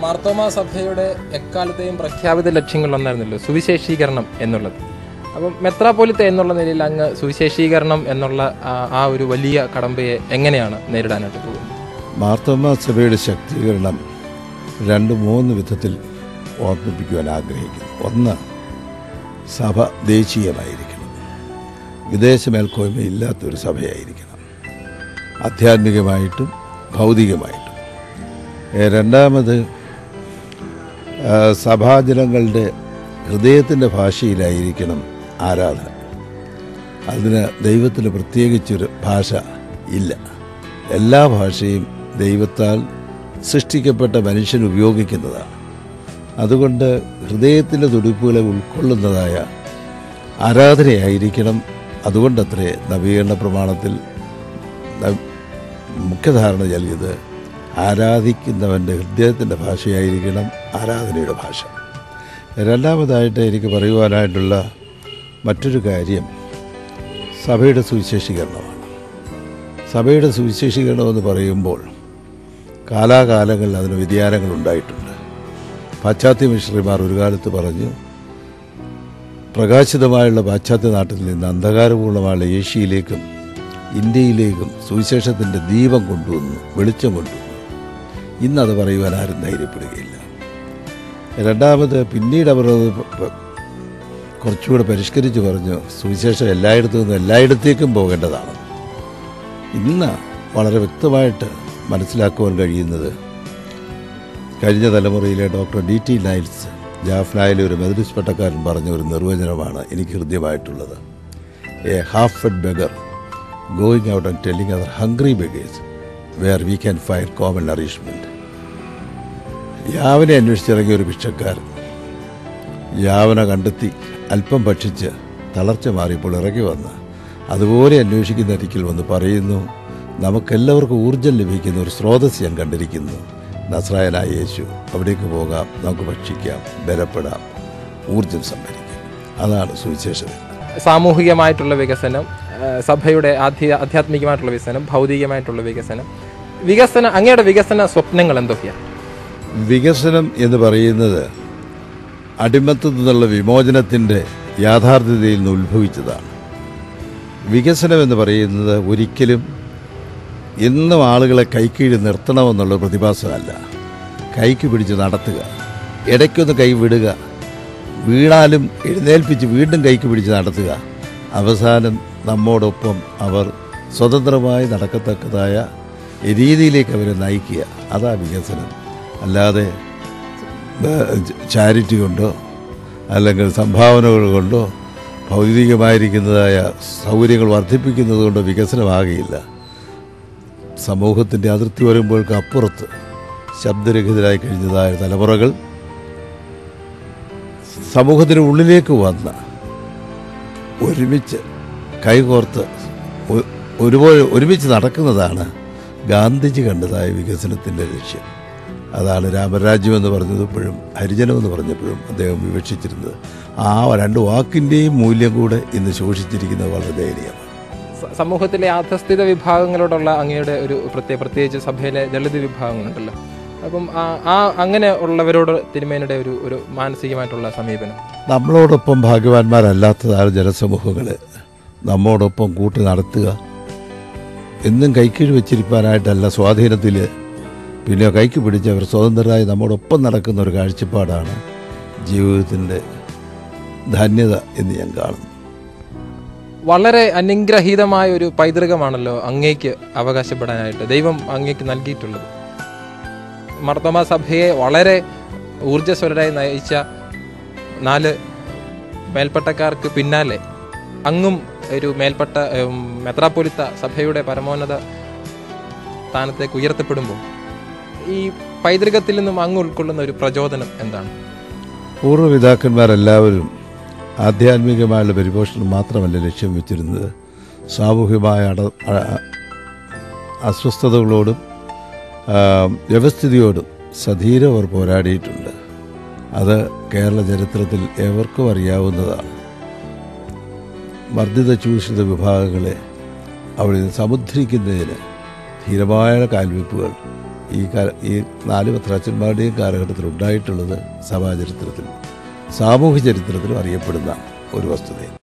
മാർത്തോമാ സഭയുടെ എക്കാലത്തെയും പ്രഖ്യാപിത ലക്ഷ്യങ്ങളിലൊന്നായിരുന്നല്ലോ സുവിശേഷീകരണം എന്നുള്ളത് അപ്പം മെത്രാപോലിത്ത എന്നുള്ള നിലയിൽ അങ്ങ് സുവിശേഷീകരണം എന്നുള്ള ആ- ആ ഒരു വലിയ കടമ്പയെ എങ്ങനെയാണ് നേരിടാനായിട്ട് പോകുന്നത് മാർത്തോമ സഭയുടെ ശക്തീകരണം രണ്ട് മൂന്ന് വിധത്തിൽ ഓർമ്മിപ്പിക്കുവാൻ ആഗ്രഹിക്കുന്നു ഒന്ന് സഭ ദേശീയമായിരിക്കണം വിദേശ മേൽക്കോയ്മ ഇല്ലാത്തൊരു സഭയായിരിക്കണം ആധ്യാത്മികമായിട്ടും ഭൗതികമായിട്ടും ഏ, രണ്ടാമത് ആ, സഭാജനങ്ങളുടെ ഹൃദയത്തിൻ്റെ ഭാഷയിലായിരിക്കണം ആരാധന അതിന് ദൈവത്തിന് പ്രത്യേകിച്ചൊരു ഭാഷ ഇല്ല എല്ലാ ഭാഷയും ദൈവത്താൽ സൃഷ്ടിക്കപ്പെട്ട മനുഷ്യൻ ഉപയോഗിക്കുന്നതാണ് അതുകൊണ്ട് ഹൃദയത്തിൻ്റെ തുടിപ്പുകളെ ഉൾക്കൊള്ളുന്നതായ ആരാധനയായിരിക്കണം അതുകൊണ്ടത്രേ നവീകരണ പ്രമാണത്തിൽ ന- മുഖ്യധാരണ നൽകിയത് ആരാധിക്കുന്നവൻ്റെ ഹൃദയത്തിൻ്റെ ഭാഷയായിരിക്കണം ആരാധനയുടെ ഭാഷ രണ്ടാമതായിട്ട് എനിക്ക് പറയുവാനായിട്ടുള്ള മറ്റൊരു കാര്യം സഭയുടെ സുവിശേഷീകരണമാണ് സഭയുടെ സുവിശേഷീകരണം എന്ന് പറയുമ്പോൾ കാലാകാലങ്ങളിൽ അതിന് വ്യതിയാനങ്ങൾ ഉണ്ടായിട്ടുണ്ട് പാശ്ചാത്യ മിഷണറിമാർ ഒരു കാലത്ത് പറഞ്ഞു പ്രകാശിതമായുള്ള പാശ്ചാത്യ നാട്ടിൽ നിന്ന് അന്ധകാരപൂർണമായ ഏഷ്യയിലേക്കും ഇന്ത്യയിലേക്കും സുവിശേഷത്തിൻ്റെ ദീപം കൊണ്ടുവന്നു വെളിച്ചം കൊണ്ടുവന്നു ഇന്നത് പറയുവാൻ ആരും ധൈര്യപ്പെടുകയില്ല രണ്ടാമത് പിന്നീട് അവർ അത് പ- പ- കുറച്ചുകൂടെ പരിഷ്കരിച്ച് പറഞ്ഞു സുവിശേഷം എല്ലായിടത്തു നിന്നും എല്ലായിടത്തേക്കും പോകേണ്ടതാണ് ഇന്ന് വളരെ വ്യക്തമായിട്ട് മനസ്സിലാക്കുവാൻ കഴിയുന്നത് കഴിഞ്ഞ തലമുറയിലെ ഡോക്ടർ ഡി ടി നൈൽസ് ജാഫ്നായിലെ ഒരു മെതഡിസ്റ്റ് പട്ടക്കാരൻ പറഞ്ഞ ഒരു നിർവചനമാണ് എനിക്ക് ഹൃദ്യമായിട്ടുള്ളത് a half fed beggar going out and telling other hungry beggars where we can find common nourishment യാവനെ അന്വേഷിച്ചിറങ്ങിയ ഒരു ഭിക്ഷക്കാരൻ യാവന കണ്ടെത്തി അല്പം ഭക്ഷിച്ച് തളർച്ച മാറിയപ്പോൾ ഇറങ്ങി വന്ന് അതുപോലെ അന്വേഷിക്കുന്ന അരികിൽ വന്ന് പറയുന്നു നമുക്കെല്ലാവർക്കും ഊർജം ലഭിക്കുന്ന ഒരു സ്രോതസ് ഞാൻ കണ്ടിരിക്കുന്നു നസ്രായനായ യേശു അവിടേക്ക് പോകാം നമുക്ക് ഭക്ഷിക്കാം ബലപ്പെടാം ഊർജം സംഭരിക്കാം അതാണ് സുവിശേഷത സാമൂഹികമായിട്ടുള്ള വികസനം ആ, സഭയുടെ ആധ്യ ആധ്യാത്മികമായിട്ടുള്ള വികസനം ഭൗതികമായിട്ടുള്ള വികസനം വികസന അങ്ങയുടെ വികസന സ്വപ്നങ്ങൾ എന്തൊക്കെയാണ് വികസനം എന്ന് പറയുന്നത് അടിമത്തത്തിൽ നിന്നുള്ള വിമോചനത്തിൻ്റെ യാഥാർത്ഥ്യതയിൽ നിന്ന് ഉത്ഭവിച്ചതാണ് വികസനം എന്ന് പറയുന്നത് ഒരിക്കലും എന്നും ആളുകളെ കൈക്കീഴ് നിർത്തണമെന്നുള്ള പ്രതിഭാസമല്ല കൈക്ക് പിടിച്ച് നടത്തുക ഇടയ്ക്കൊന്ന് കൈ വിടുക വീണാലും എഴുന്നേൽപ്പിച്ച് വീണ്ടും കൈക്ക് പിടിച്ച് നടത്തുക അവസാനം നമ്മോടൊപ്പം അവർ സ്വതന്ത്രമായി നടക്കത്തക്കതായ രീതിയിലേക്ക് അവരെ നയിക്കുക അതാ വികസനം അല്ലാതെ ചാരിറ്റി കൊണ്ടോ അല്ലെങ്കിൽ സംഭാവനകൾ കൊണ്ടോ ഭൗതികമായിരിക്കുന്നതായ സൗകര്യങ്ങൾ വർദ്ധിപ്പിക്കുന്നത് കൊണ്ടോ വികസനമാകുകയില്ല സമൂഹത്തിൻ്റെ അതിർത്തി വരുമ്പോഴേക്ക് അപ്പുറത്ത് ശബ്ദരഹിതരായി കഴിഞ്ഞതായ തലമുറകൾ സമൂഹത്തിന് ഉള്ളിലേക്ക് വന്ന ഒരുമിച്ച് കൈകോർത്ത് ഒ- ഒരുപോലെ ഒരുമിച്ച് നടക്കുന്നതാണ് ഗാന്ധിജി കണ്ടതായ വികസനത്തിൻ്റെ ലക്ഷ്യം അതാണ് രാമരാജ്യം എന്ന് പറഞ്ഞപ്പോഴും ഹരിജനം എന്ന് പറഞ്ഞപ്പോഴും അദ്ദേഹം വിവക്ഷിച്ചിരുന്നത് ആ രണ്ട് വാക്കിൻ്റെയും മൂല്യം കൂടെ ഇന്ന് ശോഷിച്ചിരിക്കുന്നത് വളരെ ദയനീയമാണ് സ- സമൂഹത്തിലെ അധസ്ഥിത വിഭാഗങ്ങളോടുള്ള അങ്ങയുടെ ഒരു പ്രത്യേക പ്രത്യേകിച്ച് സഭയിലെ ദളിത് വിഭാഗങ്ങളുണ്ടല്ലോ അപ്പം ആ- ആ അങ്ങനെ ഉള്ളവരോട് തിരുമേനയുടെ ഒരു ഒരു മാനസികമായിട്ടുള്ള സമീപനം നമ്മളോടൊപ്പം ഭാഗ്യവാന്മാരല്ലാത്തതായ ജനസമൂഹങ്ങളെ നമ്മോടൊപ്പം കൂട്ടി നടത്തുക എന്നും കൈക്കീഴ് വെച്ചിരിക്കാനായിട്ടല്ല സ്വാധീനത്തിൽ പിന്നെ കൈക്ക് പിടിച്ച് അവർ സ്വതന്ത്രരായി നമ്മോടൊപ്പം നടക്കുന്ന ഒരു കാഴ്ചപ്പാടാണ് ജീവിതത്തിൻ്റെ ധന്യത എന്ന് ഞാൻ കാണുന്നു വളരെ അനുഗ്രഹീതമായ ഒരു പൈതൃകമാണല്ലോ അങ്ങേക്ക് അവകാശപ്പെടാനായിട്ട് ദൈവം അങ്ങേക്ക് നൽകിയിട്ടുള്ളത് മർത്തോമ സഭയെ വളരെ ഊർജ്ജസ്വലരായി നയിച്ച നാല് മേൽപ്പട്ടക്കാർക്ക് പിന്നാലെ അങ്ങും ഒരു മേൽപ്പെട്ട ഉം, മെത്രാപ്പൊലിത്ത സഭയുടെ പരമോന്നത സ്ഥാനത്തേക്ക് ഉയർത്തപ്പെടുമ്പോൾ ഈ പൈതൃകത്തിൽ നിന്നും അങ്ങ് ഉൾക്കൊള്ളുന്ന ഒരു പ്രചോദനം എന്താണ് പൂർവ്വപിതാക്കന്മാരെല്ലാവരും ആധ്യാത്മികമായുള്ള പരിപോഷണം മാത്രമല്ല ലക്ഷ്യം വെച്ചിരുന്നത് സാമൂഹികമായ അട അ- അസ്വസ്ഥതകളോടും ആ, വ്യവസ്ഥിതിയോടും സധീരം അവർ പോരാടിയിട്ടുണ്ട് അത് കേരള ചരിത്രത്തിൽ ഏവർക്കും അറിയാവുന്നതാണ് മർദ്ദിത ചൂഷിത വിഭാഗങ്ങളെ അവിടെ നിന്ന് സമുദ്രിക്കുന്നതിന് ധീരമായ കാൽവെപ്പുകൾ ഈ കാല ഈ നാല് പത്രാച്ചന്മാരുടെയും കാലഘട്ടത്തിൽ ഉണ്ടായിട്ടുള്ളത് സഭാചരിത്രത്തിലും സാമൂഹ്യ ചരിത്രത്തിലും അറിയപ്പെടുന്ന ഒരു വസ്തുതയാണ്